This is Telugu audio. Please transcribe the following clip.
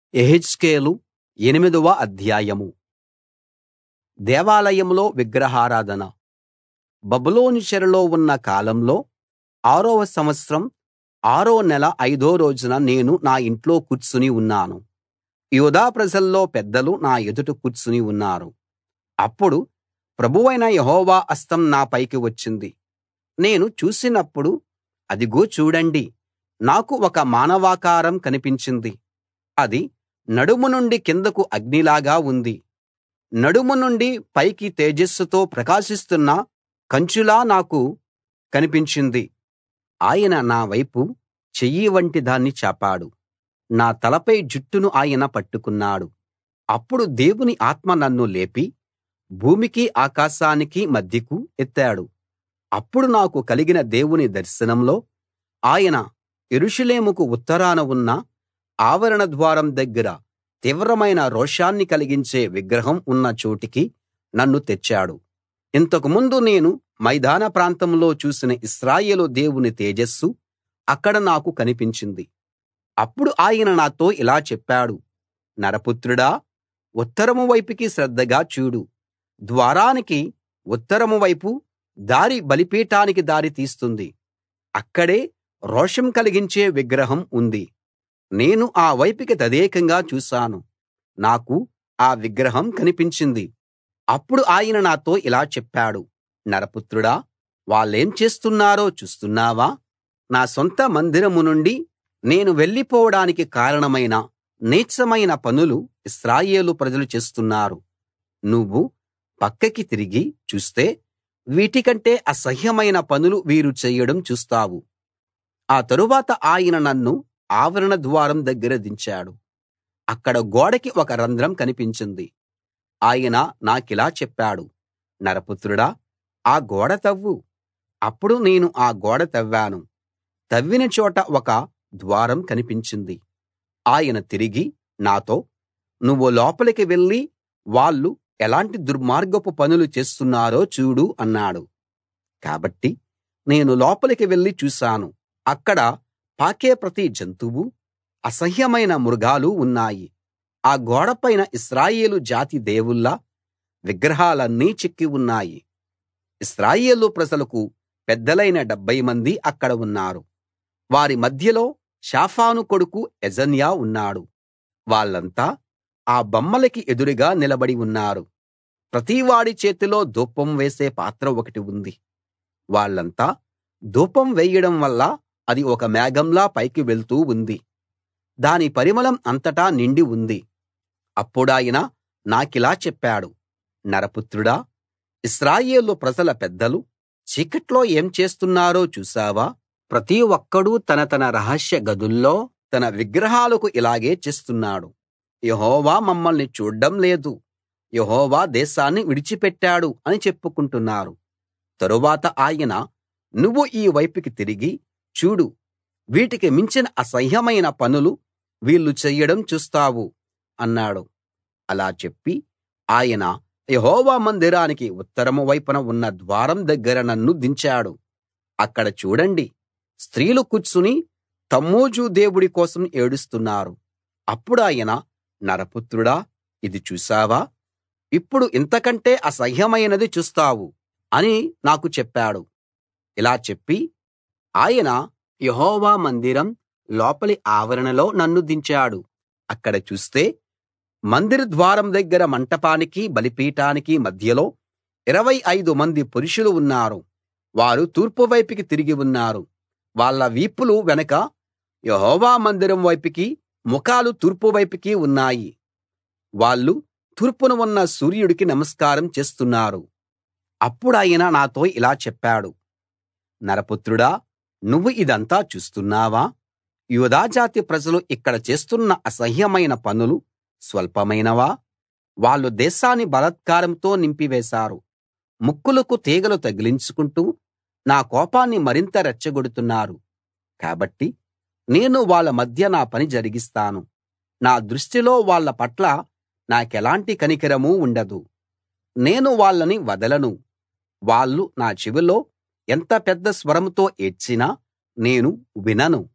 యెహెజ్కేలు ఎనిమిదవ అధ్యాయం దేవాలయంలో విగ్రహారాధన బబులోను చెరలో ఉన్న కాలంలో ఆరవ సంవత్సరం ఆరో నెల ఐదో రోజున నేను నా ఇంట్లో కూర్చుని ఉన్నాను యూదా ప్రజల్లో పెద్దలు నా ఎదుట కూర్చుని ఉన్నారు అప్పుడు ప్రభువైన యెహోవా హస్తం నా పైకి వచ్చింది నేను చూసినప్పుడు అదిగో చూడండి నాకు ఒక మానవాకారం కనిపించింది అది నడుము నుండి కిందకు అగ్నిలాగా ఉంది నడుము నుండి పైకి తేజస్సుతో ప్రకాశిస్తున్న కంచులా నాకు కనిపించింది ఆయన నా వైపు చెయ్యి వంటి దాన్ని చాపాడు నా తలపై జుట్టును ఆయన పట్టుకున్నాడు అప్పుడు దేవుని ఆత్మ నన్ను లేపి భూమికి ఆకాశానికి మధ్యకు ఎత్తాడు అప్పుడు నాకు కలిగిన దేవుని దర్శనంలో ఆయన యెరూషలేముకు ఉత్తరాన ఉన్న ఆవరణ ద్వారం దగ్గర తీవ్రమైన రోషాన్ని కలిగించే విగ్రహం ఉన్న చోటికి నన్ను తెచ్చాడు ఇంతకు ముందు నేను మైదాన ప్రాంతంలో చూసిన ఇశ్రాయేలు దేవుని తేజస్సు అక్కడ నాకు కనిపించింది అప్పుడు ఆయన నాతో ఇలా చెప్పాడు నరపుత్రుడా ఉత్తరం వైపుకి శ్రద్ధగా చూడు ద్వారానికి ఉత్తరం వైపు దారి బలిపీఠానికి దారి తీస్తుంది అక్కడే రోషం కలిగించే విగ్రహం ఉంది నేను ఆ వైపుకి తదేకంగా చూశాను నాకు ఆ విగ్రహం కనిపించింది అప్పుడు ఆయన నాతో ఇలా చెప్పాడు నరపుత్రుడా వాళ్ళేం చేస్తున్నారో చూస్తున్నావా నా సొంత మందిరం నుండి నేను వెళ్ళిపోవడానికి కారణమైన నీచమైన పనులు ఇశ్రాయేలు ప్రజలు చేస్తున్నారు నువ్వు పక్కకి తిరిగి చూస్తే వీటికంటే అసహ్యమైన పనులు వీరు చెయ్యడం చూస్తావు ఆ తరువాత ఆయన నన్ను ఆవరణ ద్వారం దగ్గర దించాడు అక్కడ గోడకి ఒక రంధ్రం కనిపించింది ఆయన నాకిలా చెప్పాడు నరపుత్రుడా ఆ గోడ తవ్వు అప్పుడు నేను ఆ గోడ తవ్వాను తవ్విన చోట ఒక ద్వారం కనిపించింది ఆయన తిరిగి నాతో నువ్వు లోపలికి వెళ్ళి వాళ్ళు ఎలాంటి దుర్మార్గపు పనులు చేస్తున్నారో చూడు అన్నాడు కాబట్టి నేను లోపలికి వెళ్లి చూశాను అక్కడ పాకే ప్రతి జంతువు అసహ్యమైన మృగాలు ఉన్నాయి ఆ గోడపైన ఇశ్రాయేలు జాతి దేవుళ్ళ విగ్రహాలన్నీ చెక్కి ఉన్నాయి ఇశ్రాయేలు ప్రజలకు పెద్దలైన డెబ్భై మంది అక్కడ ఉన్నారు వారి మధ్యలో షాఫాను కొడుకు యజన్యా ఉన్నాడు వాళ్ళంతా ఆ బొమ్మలకి ఎదురుగా నిలబడి ఉన్నారు ప్రతివాడి చేతిలో ధూపం వేసే పాత్ర ఒకటి ఉంది వాళ్ళంతా ధూపం వేయడం వల్ల అది ఒక మేఘంలా పైకి వెళ్తూ ఉంది దాని పరిమళం అంతటా నిండి ఉంది అప్పుడాయన నాకిలా చెప్పాడు నరపుత్రుడా ఇశ్రాయేలు ప్రజల పెద్దలు చీకట్లో ఏం చేస్తున్నారో చూశావా ప్రతి ఒక్కడూ తన తన రహస్య గదుల్లో తన విగ్రహాలకు ఇలాగే చేస్తున్నాడు యెహోవా మమ్మల్ని చూడ్డం లేదు యెహోవా దేశాన్ని విడిచిపెట్టాడు అని చెప్పుకుంటున్నారు తరువాత ఆయన నువ్వు ఈ వైపుకి తిరిగి చూడు వీటికి మించిన అసహ్యమైన పనులు వీళ్ళు చెయ్యడం చూస్తావు అన్నాడు అలా చెప్పి ఆయన యెహోవా మందిరానికి ఉత్తరం వైపున ఉన్న ద్వారం దగ్గర నన్ను దించాడు అక్కడ చూడండి స్త్రీలు కూర్చుని తమ్మూజు దేవుడి కోసం ఏడుస్తున్నారు అప్పుడాయన నరపుత్రుడా ఇది చూశావా ఇప్పుడు ఇంతకంటే అసహ్యమైనది చూస్తావు అని నాకు చెప్పాడు ఇలా చెప్పి ఆయన యెహోవా మందిరం లోపలి ఆవరణలో నన్ను దించాడు అక్కడ చూస్తే మందిర ద్వారం దగ్గర మంటపానికి బలిపీఠానికి మధ్యలో ఇరవై ఐదు మంది పురుషులు ఉన్నారు వారు తూర్పు వైపుకి తిరిగి ఉన్నారు వాళ్ళ వీపులు వెనక యెహోవా మందిరం వైపుకి ముఖాలు తూర్పు వైపుకి ఉన్నాయి వాళ్ళు తూర్పున ఉన్న సూర్యుడికి నమస్కారం చేస్తున్నారు అప్పుడాయన నాతో ఇలా చెప్పాడు నరపుత్రుడా నువ్వు ఇదంతా చూస్తున్నావా యూదా జాతి ప్రజలు ఇక్కడ చేస్తున్న అసహ్యమైన పనులు స్వల్పమైనవా వాళ్ళు దేశాన్ని బలాత్కారంతో నింపివేశారు ముక్కులకు తీగలు తగిలించుకుంటూ నా కోపాన్ని మరింత రెచ్చగొడుతున్నారు కాబట్టి నేను వాళ్ళ మధ్య నా పని జరిగిస్తాను నా దృష్టిలో వాళ్ళ పట్ల నాకెలాంటి కనికరమూ ఉండదు నేను వాళ్ళని వదలను వాళ్ళు నా చెవిలో ఎంత పెద్ద స్వరంతో ఏడ్చినా నేను వినను